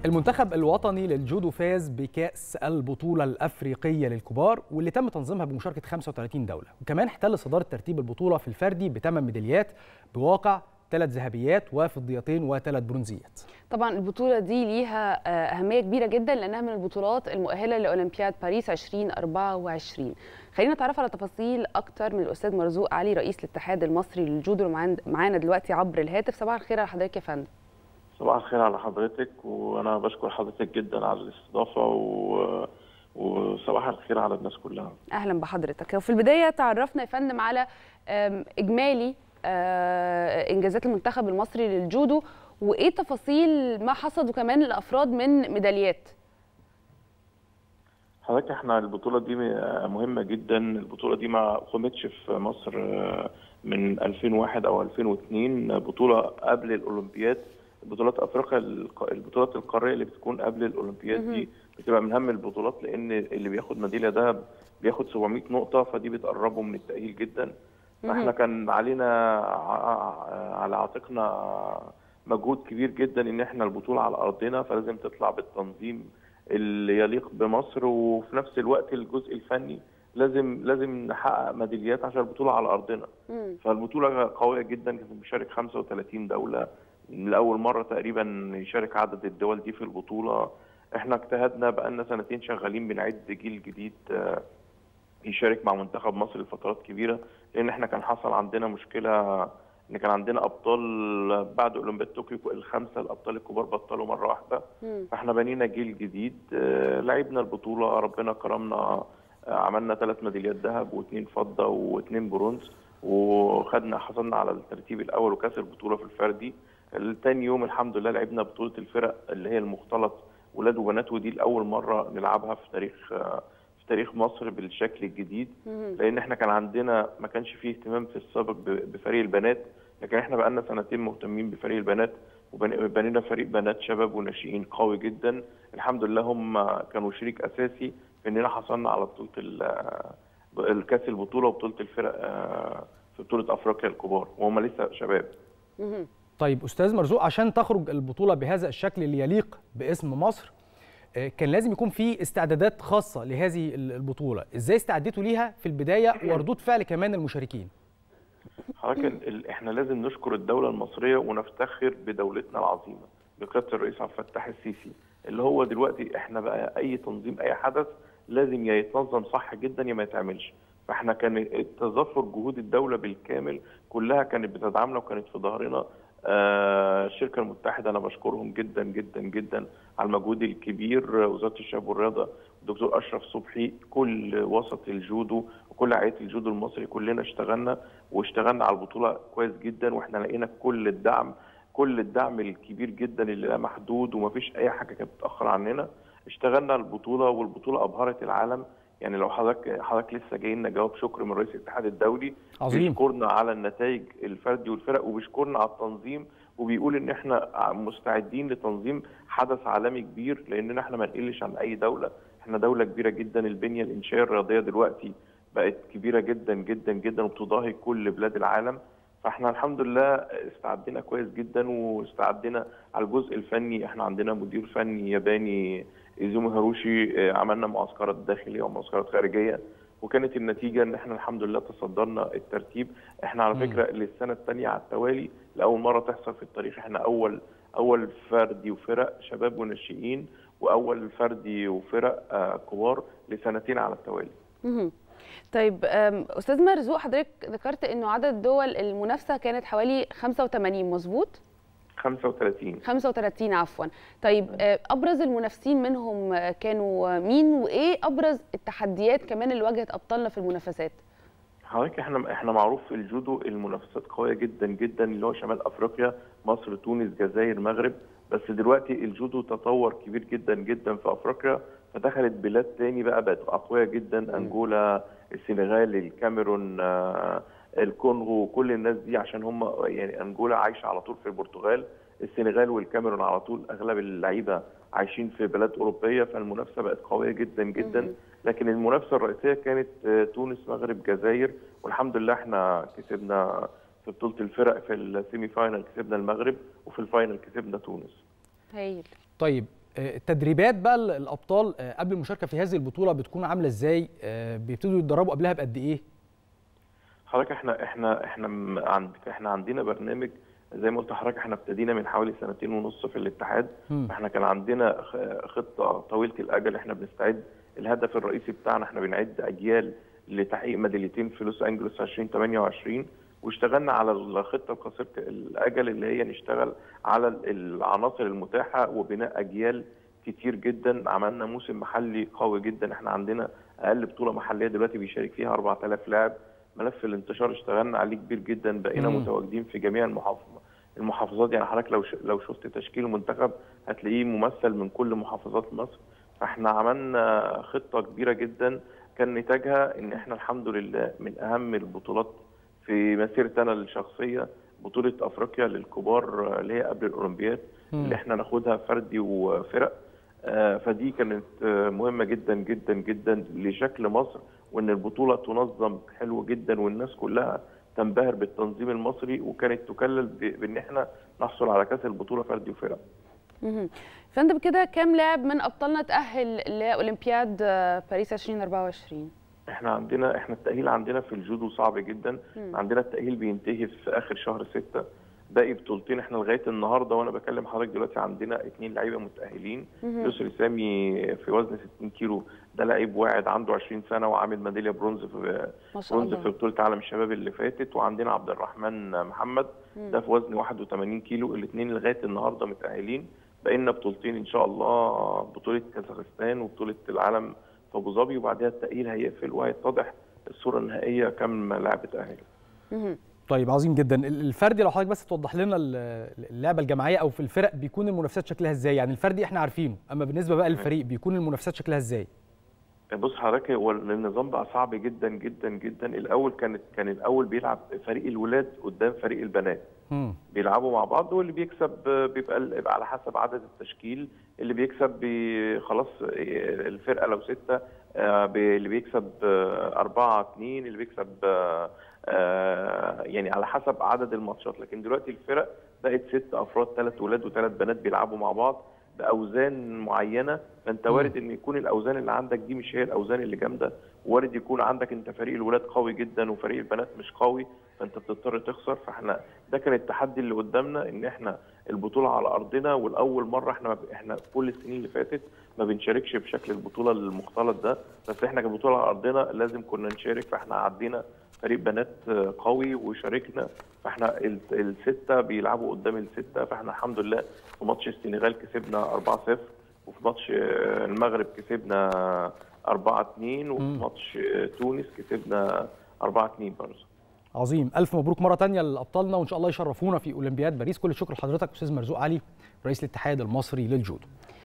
المنتخب الوطني للجودو فاز بكأس البطولة الأفريقية للكبار واللي تم تنظيمها بمشاركة 35 دولة وكمان احتل صدارة ترتيب البطولة في الفردي بثمان ميداليات بواقع ثلاث ذهبيات وفضيتين وثلاث برونزيات طبعا البطولة دي ليها أهمية كبيرة جدا لأنها من البطولات المؤهلة لأولمبياد باريس 2024 خلينا نتعرف على تفاصيل أكتر من الأستاذ مرزوق علي رئيس الاتحاد المصري للجودو معانا دلوقتي عبر الهاتف صباح الخير على حضرتك يا فندم صباح الخير على حضرتك وانا بشكر حضرتك جدا على الاستضافه و... وصباح الخير على الناس كلها اهلا بحضرتك وفي البدايه تعرفنا يا فندم على اجمالي انجازات المنتخب المصري للجودو وايه تفاصيل ما حصد وكمان الافراد من ميداليات حضرتك احنا البطوله دي مهمه جدا البطوله دي ما قامتش في مصر من 2001 او 2002 بطوله قبل الاولمبياد بطولات افريقيا البطولات القاريه اللي بتكون قبل الاولمبياد دي بتبقى من اهم البطولات لان اللي بياخد ميداليه ذهب بياخد 700 نقطه فدي بتقربه من التاهيل جدا فاحنا كان علينا على عاتقنا مجهود كبير جدا ان احنا البطوله على ارضنا فلازم تطلع بالتنظيم اللي يليق بمصر وفي نفس الوقت الجزء الفني لازم لازم نحقق ميداليات عشان البطوله على ارضنا فالبطوله قويه جدا كانت بيشارك 35 دوله لاول مره تقريبا يشارك عدد الدول دي في البطوله احنا اجتهدنا بقالنا سنتين شغالين بنعد جيل جديد يشارك مع منتخب مصر لفترات كبيره لان احنا كان حصل عندنا مشكله ان كان عندنا ابطال بعد اولمبياد طوكيو الخمسه الابطال الكبار بطلوا مره واحده فاحنا بنينا جيل جديد لعبنا البطوله ربنا كرمنا عملنا ثلاث ميداليات ذهب واثنين فضه واثنين برونز وخدنا حصلنا على الترتيب الاول وكاس البطوله في الفردي تاني يوم الحمد لله لعبنا بطوله الفرق اللي هي المختلط ولاد وبنات ودي لاول مره نلعبها في تاريخ في تاريخ مصر بالشكل الجديد لان احنا كان عندنا ما كانش فيه اهتمام في السابق بفريق البنات لكن احنا بقالنا سنتين مهتمين بفريق البنات وبنينا فريق بنات شباب وناشئين قوي جدا الحمد لله هم كانوا شريك اساسي في اننا حصلنا على بطوله الكاس البطوله وبطوله الفرق في بطوله افريقيا الكبار وهم لسه شباب طيب استاذ مرزوق عشان تخرج البطوله بهذا الشكل اللي يليق باسم مصر كان لازم يكون في استعدادات خاصه لهذه البطوله ازاي استعدتوا ليها في البدايه وردود فعل كمان المشاركين حضرتك احنا لازم نشكر الدوله المصريه ونفتخر بدولتنا العظيمه بقياده الرئيس عبد الفتاح السيسي اللي هو دلوقتي احنا بقى اي تنظيم اي حدث لازم يا يتنظم صح جدا يا ما يتعملش فاحنا كان تظفر جهود الدوله بالكامل كلها كانت بتدعمنا وكانت في ظهرنا آه الشركه المتحده انا بشكرهم جدا جدا جدا على المجهود الكبير وزاره الشباب والرياضه الدكتور اشرف صبحي كل وسط الجودو وكل عائله الجودو المصري كلنا اشتغلنا واشتغلنا على البطوله كويس جدا واحنا لقينا كل الدعم كل الدعم الكبير جدا اللي لا محدود ومفيش اي حاجه كانت بتاخر عننا اشتغلنا على البطوله والبطوله ابهرت العالم يعني لو حضرتك حضرتك لسه جاي لنا جواب شكر من رئيس الاتحاد الدولي عظيم بيشكرنا على النتائج الفردي والفرق وبيشكرنا على التنظيم وبيقول ان احنا مستعدين لتنظيم حدث عالمي كبير لاننا احنا ما نقلش عن اي دوله احنا دوله كبيره جدا البنيه الانشائيه الرياضيه دلوقتي بقت كبيره جدا جدا جدا وبتضاهي كل بلاد العالم فاحنا الحمد لله استعدينا كويس جدا واستعدنا على الجزء الفني احنا عندنا مدير فني ياباني ايزومي هاروشي عملنا معسكرات داخليه ومعسكرات خارجيه وكانت النتيجه ان احنا الحمد لله تصدرنا الترتيب احنا على فكره للسنه الثانيه على التوالي لاول مره تحصل في التاريخ احنا اول اول فردي وفرق شباب وناشئين واول فردي وفرق آه كبار لسنتين على التوالي. طيب استاذ مرزوق حضرتك ذكرت انه عدد دول المنافسه كانت حوالي 85 مظبوط؟ 35 35 عفوا طيب ابرز المنافسين منهم كانوا مين وايه ابرز التحديات كمان اللي واجهت ابطالنا في المنافسات حضرتك احنا احنا معروف في الجودو المنافسات قويه جدا جدا اللي هو شمال افريقيا مصر تونس جزائر مغرب بس دلوقتي الجودو تطور كبير جدا جدا في افريقيا فدخلت بلاد تاني بقى بقت اقوياء جدا انجولا السنغال الكاميرون آه الكونغو كل الناس دي عشان هم يعني انجولا عايشه على طول في البرتغال السنغال والكاميرون على طول اغلب اللعيبه عايشين في بلاد اوروبيه فالمنافسه بقت قويه جدا جدا لكن المنافسه الرئيسيه كانت تونس مغرب جزائر والحمد لله احنا كسبنا في بطوله الفرق في السيمي فاينل كسبنا المغرب وفي الفاينل كسبنا تونس هايل طيب التدريبات بقى الابطال قبل المشاركه في هذه البطوله بتكون عامله ازاي بيبتدوا يتدربوا قبلها بقد ايه حضرتك احنا احنا احنا عند احنا عندنا برنامج زي ما قلت لحضرتك احنا ابتدينا من حوالي سنتين ونص في الاتحاد م. احنا كان عندنا خطه طويله الاجل احنا بنستعد الهدف الرئيسي بتاعنا احنا بنعد اجيال لتحقيق ميداليتين في لوس انجلوس 2028 واشتغلنا على الخطه القصيره الاجل اللي هي نشتغل على العناصر المتاحه وبناء اجيال كتير جدا عملنا موسم محلي قوي جدا احنا عندنا اقل بطوله محليه دلوقتي بيشارك فيها 4000 لاعب ملف الانتشار اشتغلنا عليه كبير جدا بقينا مم. متواجدين في جميع المحافظات المحافظات يعني حضرتك لو لو شفت تشكيل المنتخب هتلاقيه ممثل من كل محافظات مصر فاحنا عملنا خطه كبيره جدا كان نتاجها ان احنا الحمد لله من اهم البطولات في مسيرتي انا الشخصيه بطوله افريقيا للكبار اللي هي قبل الاولمبياد اللي احنا ناخدها فردي وفرق آه فدي كانت آه مهمه جدا جدا جدا لشكل مصر وان البطوله تنظم حلو جدا والناس كلها تنبهر بالتنظيم المصري وكانت تكلل بان احنا نحصل على كاس البطوله فردي وفرق. فندم كده كام لاعب من ابطالنا تاهل لاولمبياد باريس 2024 احنا عندنا احنا التاهيل عندنا في الجودو صعب جدا مم. عندنا التاهيل بينتهي في اخر شهر ستة باقي بطولتين احنا لغايه النهارده وانا بكلم حضرتك دلوقتي عندنا اثنين لعيبه متاهلين يسري سامي في وزن 60 كيلو ده لعيب واعد عنده 20 سنه وعامل ميداليه برونز في برونز في بطوله عالم الشباب اللي فاتت وعندنا عبد الرحمن محمد مم. ده في وزن 81 كيلو الاثنين لغايه النهارده متاهلين باقي لنا بطولتين ان شاء الله بطوله كازاخستان وبطوله العالم في ابو ظبي وبعدها التاهيل هيقفل وهيتضح الصوره النهائيه كم لاعب اتاهل. طيب عظيم جدا الفردي لو حضرتك بس توضح لنا اللعبه الجماعيه او في الفرق بيكون المنافسات شكلها ازاي يعني الفردي احنا عارفينه اما بالنسبه بقى للفريق بيكون المنافسات شكلها ازاي بص حضرتك هو النظام بقى صعب جدا جدا جدا الاول كانت كان الاول بيلعب فريق الولاد قدام فريق البنات م. بيلعبوا مع بعض واللي بيكسب بيبقى, بيبقى على حسب عدد التشكيل اللي بيكسب بي خلاص الفرقه لو سته اللي بيكسب أربعة اتنين اللي بيكسب يعني على حسب عدد الماتشات لكن دلوقتي الفرق بقت ست افراد ثلاث ولاد وثلاث بنات بيلعبوا مع بعض باوزان معينه فانت وارد ان يكون الاوزان اللي عندك دي مش هي الاوزان اللي جامده وارد يكون عندك انت فريق الولاد قوي جدا وفريق البنات مش قوي فانت بتضطر تخسر فاحنا ده كان التحدي اللي قدامنا ان احنا البطوله على ارضنا والاول مره احنا احنا كل السنين اللي فاتت ما بنشاركش بشكل البطوله المختلط ده بس احنا كبطوله على ارضنا لازم كنا نشارك فاحنا عدينا فريق بنات قوي وشاركنا فاحنا السته بيلعبوا قدام السته فاحنا الحمد لله في ماتش السنغال كسبنا 4-0 وفي ماتش المغرب كسبنا 4-2 وفي ماتش تونس كسبنا 4-2 برضه عظيم الف مبروك مره ثانيه لابطالنا وان شاء الله يشرفونا في اولمبياد باريس كل الشكر لحضرتك استاذ مرزوق علي رئيس الاتحاد المصري للجودو